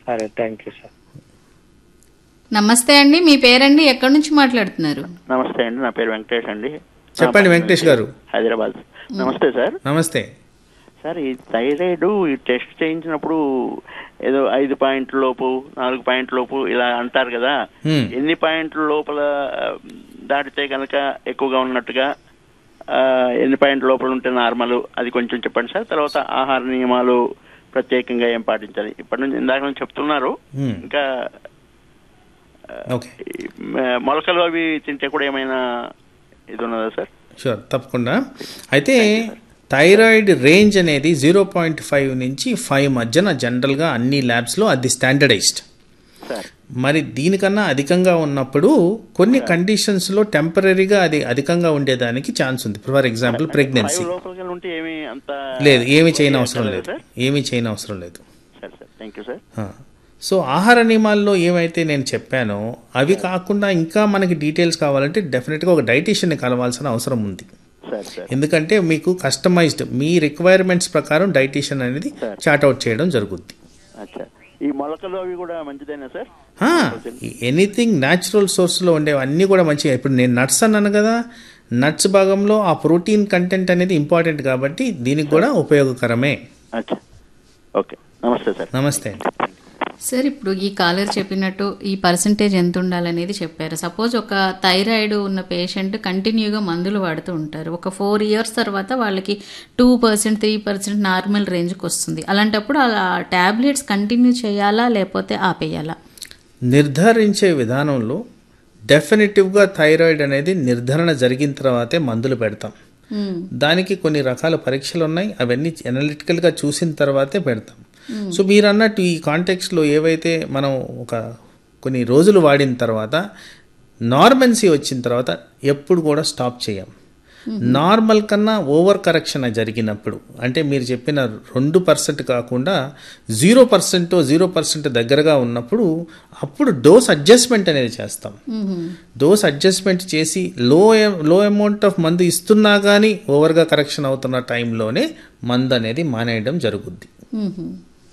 సరే thank you sir నమస్తే అండి మీ పేరండి ఎక్కడి నుంచి మాట్లాడుతున్నారు నమస్తే అండి నా పేరు వెంకటేష్ అండి చెప్పండి వెంకటేష్ గారు హైదరాబాద్ నమస్తే సార్ నమస్తే సార్ ఈ థైరాయిడ్ ఈ టెస్ట్ చేయించినప్పుడు ఏదో ఐదు పాయింట్ల లోపు నాలుగు పాయింట్ల లోపు ఇలా అంటారు కదా Hmm. ఎన్ని పాయింట్ల లోపల ఆ, దాటితే కనుక ఎక్కువగా ఉన్నట్టుగా ఆ, ఎన్ని పాయింట్ల లోపల ఉంటే నార్మల్ అది కొంచెం చెప్పండి సార్ తర్వాత ఆహార నియమాలు ప్రత్యేకంగా ఏం పాటించాలి ఇప్పటి నుంచి ఇందాక నుంచి చెప్తున్నారు Hmm. ఇంకా ఓకే ఈ, మ- మొలకలు అవి తింటే కూడా ఏమైనా ఇది ఉన్నదా సార్ షూర్ తప్పకుండా అయితే థైరాయిడ్ రేంజ్ అనేది జీరో పాయింట్ ఫైవ్ నుంచి ఫైవ్ మధ్యన జనరల్గా అన్ని ల్యాబ్స్లో అది స్టాండర్డైజ్డ్ సార్ మరి దీనికన్నా అధికంగా ఉన్నప్పుడు కొన్ని కండిషన్స్లో టెంపరీగా అది అధికంగా ఉండేదానికి ఛాన్స్ ఉంది ఫర్ ఎగ్జాంపుల్ ప్రెగ్నెన్సీ ఫైవ్ లోపలికి ఉంటే ఏమి అంత లేదు ఏమీ చేయని అవసరం లేదు సార్ ఏమీ చేయని అవసరం లేదు sir sir thank you sir ఆ. సో ఆహార నియమాల్లో ఏమైతే నేను చెప్పానో అవి కాకుండా ఇంకా మనకి డీటెయిల్స్ కావాలంటే డెఫినెట్గా ఒక డైటీషియన్ని కలవాల్సిన అవసరం ఉంది సార్ సార్ ఎందుకంటే మీకు కస్టమైజ్డ్ మీ రిక్వైర్మెంట్స్ ప్రకారం డైటీషియన్ అనేది చార్ట్అవుట్ చేయడం జరుగుద్ది అచ్చా ఈ మొలకలు అవి కూడా మంచిదేనా సార్ ఎనీథింగ్ న్యాచురల్ సోర్స్లో ఉండేవి అన్నీ కూడా మంచిగా ఇప్పుడు నేను నట్స్ అన్నాను కదా నట్స్ భాగంలో ఆ ప్రోటీన్ కంటెంట్ అనేది ఇంపార్టెంట్ కాబట్టి దీనికి కూడా ఉపయోగకరమే అచ్చా ఓకే నమస్తే సార్ నమస్తే అండి సార్ ఇప్పుడు ఈ కాలర్ చెప్పినట్టు ఈ పర్సంటేజ్ ఎంత ఉండాలనేది చెప్పారు సపోజ్ ఒక థైరాయిడ్ ఉన్న పేషెంట్ కంటిన్యూగా మందులు వాడుతూ ఉంటారు ఒక ఫోర్ ఇయర్స్ తర్వాత వాళ్ళకి two percent three percent normal రేంజ్కి వస్తుంది అలాంటప్పుడు అలా ట్యాబ్లెట్స్ కంటిన్యూ చేయాలా లేకపోతే ఆపేయాలా నిర్ధారించే విధానంలో డెఫినెటివ్గా థైరాయిడ్ అనేది నిర్ధారణ జరిగిన తర్వాతే మందులు పెడతాం మ్మ్. దానికి కొన్ని రకాల పరీక్షలు ఉన్నాయి అవన్నీ అనలిటికల్గా చూసిన తర్వాతే పెడతాం సో మీరు అన్నట్టు ఈ కాంటెక్స్లో ఏవైతే మనం ఒక కొన్ని రోజులు వాడిన తర్వాత నార్మల్సీ వచ్చిన తర్వాత ఎప్పుడు కూడా స్టాప్ చేయం నార్మల్ కన్నా ఓవర్ కరెక్షన్ జరిగినప్పుడు అంటే మీరు చెప్పిన రెండు పర్సెంట్ కాకుండా జీరో పర్సెంట్ జీరో పర్సెంట్ దగ్గరగా ఉన్నప్పుడు అప్పుడు డోస్ అడ్జస్ట్మెంట్ అనేది చేస్తాం డోస్ అడ్జస్ట్మెంట్ చేసి లో లో అమౌంట్ ఆఫ్ మందు ఇస్తున్నా కానీ ఓవర్గా కరెక్షన్ అవుతున్న టైంలోనే మందు అనేది మానేయడం జరుగుద్ది మ్మ్.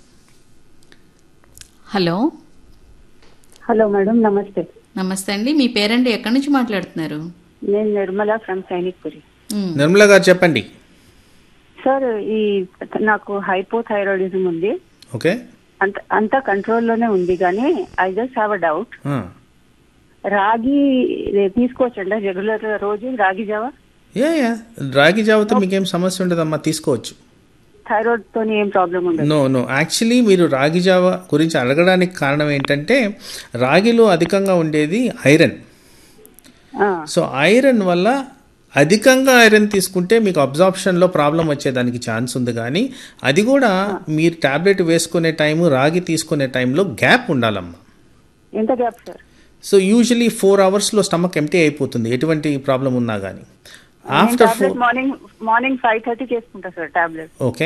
హలో హలో మేడం నమస్తే నమస్తే అండి మీ పేరండి ఎక్కడి నుంచి మాట్లాడుతున్నారు నేను నిర్మల ఫ్రమ్ సైనిక్పురి మ్మ్. నిర్మల గారు చెప్పండి సార్ ఈ నాకు హైపోథైరాయిడిజం ఉంది ఓకే అంత అంతా కంట్రోల్లోనే ఉంది కానీ I just have a doubt ఆ. రాగి తీసుకోవచ్చండి రెగ్యులర్ రోజు రాగి జావా యా యా రాగి జావతో మీకేం సమస్య ఉండదమ్మా తీసుకోవచ్చు థైరాయిడ్ తోని ఏం ప్రాబ్లం ఉండదు నో నో యాక్చువల్లీ మీరు రాగి జావ గురించి అడగడానికి కారణం ఏంటంటే రాగిలో అధికంగా ఉండేది ఐరన్ ఆ, సో ఐరన్ వల్ల అధికంగా ఐరన్ తీసుకుంటే మీకు అబ్జార్ప్షన్లో ప్రాబ్లం వచ్చేదానికి ఛాన్స్ ఉంది కానీ అది కూడా మీరు టాబ్లెట్ వేసుకునే టైము రాగి తీసుకునే టైంలో గ్యాప్ ఉండాలమ్మా ఎంత gap sir so usually four అవర్స్లో స్టమక్ ఎంటీ అయిపోతుంది ఎటువంటి ప్రాబ్లం ఉన్నా కానీ after four tablet morning morning five థర్టీకి వేసుకుంటా సార్ టాబ్లెట్ ఓకే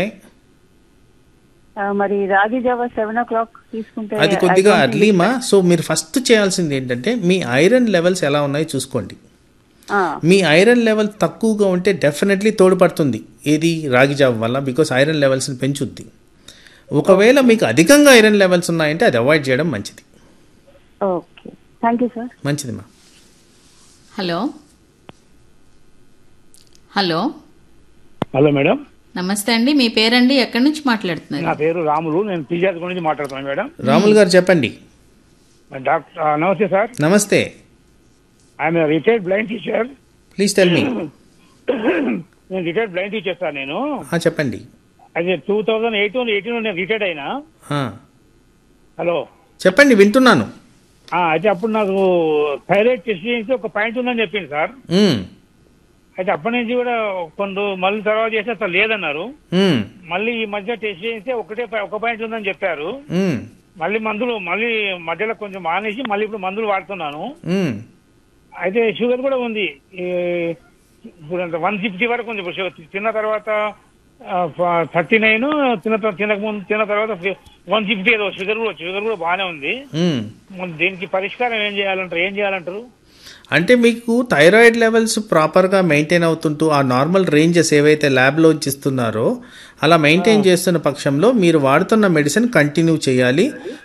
మరి రాగి జావా సెవెన్ ఓ క్లాక్ తీసుకుంటే అది కొద్దిగా అర్లీమా సో మీరు ఫస్ట్ చేయాల్సింది ఏంటంటే మీ ఐరన్ లెవెల్స్ ఎలా ఉన్నాయో చూసుకోండి ఆ, మీ ఐరన్ లెవెల్ తక్కువగా ఉంటే డెఫినెట్లీ తోడ్పడుతుంది ఏది రాగి జావ వల్ల బికాస్ ఐరన్ లెవెల్స్ని పెంచుద్ది ఒకవేళ మీకు అధికంగా ఐరన్ లెవెల్స్ ఉన్నాయంటే అది అవాయిడ్ చేయడం మంచిది ఓకే థ్యాంక్ యూ సార్ మంచిదిమా హలో హలో హలో మేడం నమస్తే అండి మీ పేరండి ఎక్కడి నుంచి మాట్లాడుతున్నారు నా పేరు రాములు నేను పీజాది గురించి మాట్లాడుతున్నాను మేడం రాములు గారు చెప్పండి డాక్టర్ ఆ, నమస్తే సార్ నమస్తే I'm retired blind teacher please tell me నేను రిటైర్డ్ బ్లైండ్ టీచర్ సార్ నేను చెప్పండి అది టూ థౌజండ్ ఎయిటీన్ ఎయిటీన్ నేను రిటైర్డ్ అయినా ఆ, హలో చెప్పండి వింటున్నాను ఆ, అయితే అప్పుడు నాకు థైరాయిడ్ టెస్ట్ చేసి ఒక పాయింట్ ఉందని చెప్పింది సార్ మ్, అయితే అప్పటి నుంచి కూడా కొన్ని మళ్ళీ తర్వాత చేస్తే అసలు లేదన్నారు మ్, మళ్ళీ ఈ మధ్య టెస్ట్ చేస్తే ఒకటే పా- ఒక పాయింట్ ఉందని చెప్పారు మ్, మళ్ళీ మందులు మళ్ళీ మధ్యలో కొంచెం మానేసి మళ్ళీ ఇప్పుడు మందులు వాడుతున్నాను మ్. అయితే షుగర్ కూడా ఉంది ఈ- ఇప్పుడు అంత వన్ ఫిఫ్టీ వరకు ఉంది ఇప్పుడు షుగర్ తిన్న తర్వాత థర్టీ నైన్ తిన్న తర్వా- తినక ముందు తిన్న తర్వాత వన్ ఫిఫ్టీ ఏదో షుగర్ కూడా షుగర్ కూడా బాగానే ఉంది మ్. మరి దీనికి పరిష్కారం ఏం చేయాలంటారు ఏం చేయాలంటారు అంటే మీకు థైరాయిడ్ లెవెల్స్ ప్రాపర్గా మెయింటైన్ అవుతుంటూ ఆ నార్మల్ రేంజెస్ ఏవైతే ల్యాబ్లో ఇస్తున్నారో అలా మెయింటైన్ చేస్తున్న పక్షంలో మీరు వాడుతున్న మెడిసిన్ కంటిన్యూ చేయాలి